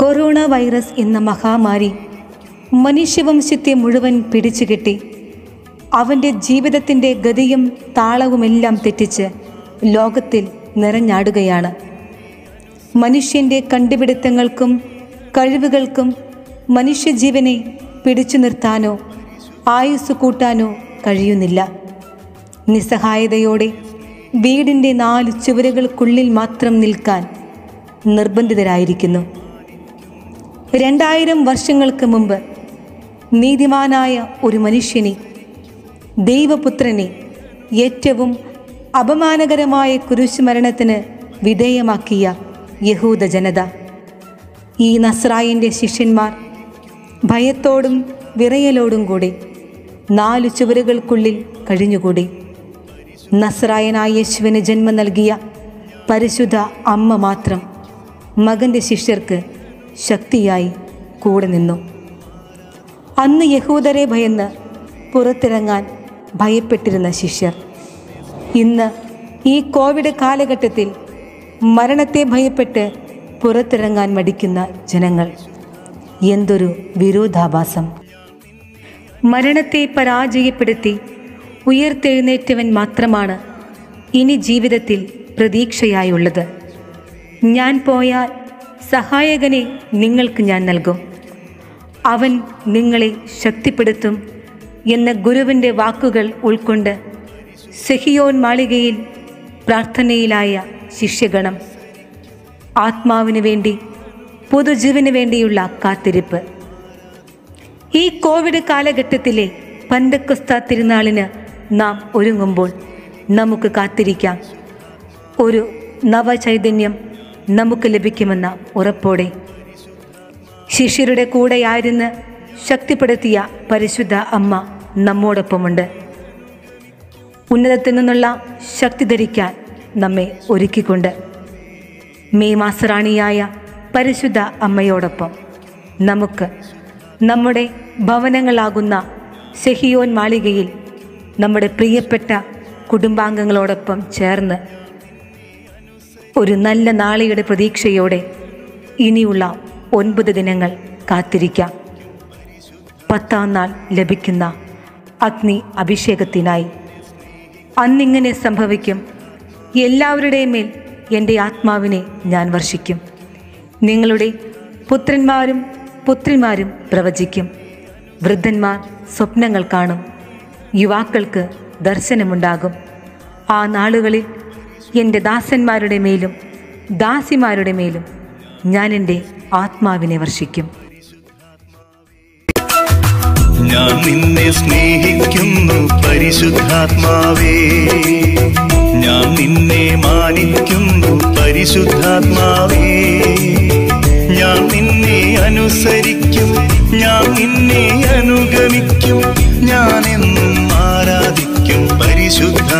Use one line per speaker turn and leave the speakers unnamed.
corona virus എന്ന മഹാമാരി മനുഷ്യവംശത്തെ മുഴുവൻ പിടിച്ചുകെട്ടി അവൻ്റെ ജീവിതത്തിൻ്റെ ഗതിയും താളവുമെല്ലാം തെറ്റിച്ച് ലോകത്തിൽ നിറഞ്ഞാടുകയാണ് മനുഷ്യൻ്റെ കണ്ടുപിടുത്തങ്ങൾക്കും കഴിവുകൾക്കും മനുഷ്യജീവനെ പിടിച്ചു നിർത്താനോ ആയുസ് കൂട്ടാനോ കഴിയുന്നില്ല നിസ്സഹായതയോടെ വീടിൻ്റെ നാല് ചുവരുകൾക്കുള്ളിൽ മാത്രം നിൽക്കാൻ നിർബന്ധിതരായിരിക്കുന്നു രണ്ടായിരം വർഷങ്ങൾക്ക് മുമ്പ് നീതിമാനായ ഒരു മനുഷ്യനെ ദൈവപുത്രനെ ഏറ്റവും അപമാനകരമായ കുരിശുമരണത്തിന് വിധേയമാക്കിയ യഹൂദ ജനത ഈ നസ്രായൻ്റെ ശിഷ്യന്മാർ ഭയത്തോടും വിറയലോടും കൂടി നാലു ചുവരുകൾക്കുള്ളിൽ കഴിഞ്ഞുകൂടി നസ്രായനായ യേശുവിന് ജന്മം നൽകിയ പരിശുദ്ധ അമ്മ മാത്രം മകൻ്റെ ശിഷ്യർക്ക് ശക്തിയായി കൂടെ നിന്നു അന്ന് യഹൂദരെ ഭയന്ന് പുറത്തിറങ്ങാൻ ഭയപ്പെട്ടിരുന്ന ശിഷ്യർ ഇന്ന് ഈ കോവിഡ് കാലഘട്ടത്തിൽ മരണത്തെ ഭയപ്പെട്ട് പുറത്തിറങ്ങാൻ മടിക്കുന്ന ജനങ്ങൾ എന്തൊരു വിരോധാഭാസം മരണത്തെ പരാജയപ്പെടുത്തി ഉയർത്തെഴുന്നേറ്റവൻ മാത്രമാണ് ഇനി ജീവിതത്തിൽ പ്രതീക്ഷയായുള്ളത് ഞാൻ പോയാൽ സഹായകനെ നിങ്ങൾക്ക് ഞാൻ നൽകും അവൻ നിങ്ങളെ ശക്തിപ്പെടുത്തും എന്ന ഗുരുവിൻ്റെ വാക്കുകൾ ഉൾക്കൊണ്ട് സെഹിയോൻ മാളികയിൽ പ്രാർത്ഥനയിലായ ശിഷ്യഗണം ആത്മാവിന് വേണ്ടി പൊതുജീവന് വേണ്ടിയുള്ള കാത്തിരിപ്പ് ഈ കോവിഡ് കാലഘട്ടത്തിലെ പന്തക്കുസ്ത തിരുനാളിന് നാം ഒരുങ്ങുമ്പോൾ നമുക്ക് കാത്തിരിക്കാം ഒരു നവചൈതന്യം നമുക്ക് ലഭിക്കുമെന്ന ഉറപ്പോടെ ശിഷ്യരുടെ കൂടെയായിരുന്ന് ശക്തിപ്പെടുത്തിയ പരിശുദ്ധ അമ്മ നമ്മോടൊപ്പമുണ്ട് ഉന്നതത്തിൽ നിന്നുള്ള ശക്തി ധരിക്കാൻ നമ്മെ ഒരുക്കിക്കൊണ്ട് മെയ് മാസറാണിയായ പരിശുദ്ധ അമ്മയോടൊപ്പം നമുക്ക് നമ്മുടെ ഭവനങ്ങളാകുന്ന സെഹിയോൻ മാളികയിൽ നമ്മുടെ പ്രിയപ്പെട്ട കുടുംബാംഗങ്ങളോടൊപ്പം ചേർന്ന് ഒരു നല്ല നാളെയുടെ പ്രതീക്ഷയോടെ ഇനിയുള്ള ഒൻപത് ദിനങ്ങൾ കാത്തിരിക്കാം പത്താം നാൾ ലഭിക്കുന്ന അഗ്നി അഭിഷേകത്തിനായി അന്നിങ്ങനെ സംഭവിക്കും എല്ലാവരുടെയും മേൽ എൻ്റെ ആത്മാവിനെ ഞാൻ വർഷിക്കും നിങ്ങളുടെ പുത്രന്മാരും പുത്രിമാരും പ്രവചിക്കും വൃദ്ധന്മാർ സ്വപ്നങ്ങൾ കാണും യുവാക്കൾക്ക് ദർശനമുണ്ടാകും ആ നാളുകളിൽ എൻ്റെ ദാസന്മാരുടെ മേലും ദാസിമാരുടെ മേലും ഞാൻ എൻ്റെ ആത്മാവിനെ വർഷിക്കും
ഞാൻ നിന്നെ സ്നേഹിക്കുന്നു പരിശുദ്ധാത്മാവേ ഞാൻ നിന്നെ മാനിക്കുന്നു പരിശുദ്ധാത്മാവേ ഞാൻ നിന്നെ അനുസരിക്കും ഞാൻ നിന്നെ അനുഗമിക്കും ഞാൻ എന്നും ആരാധിക്കും പരിശുദ്ധ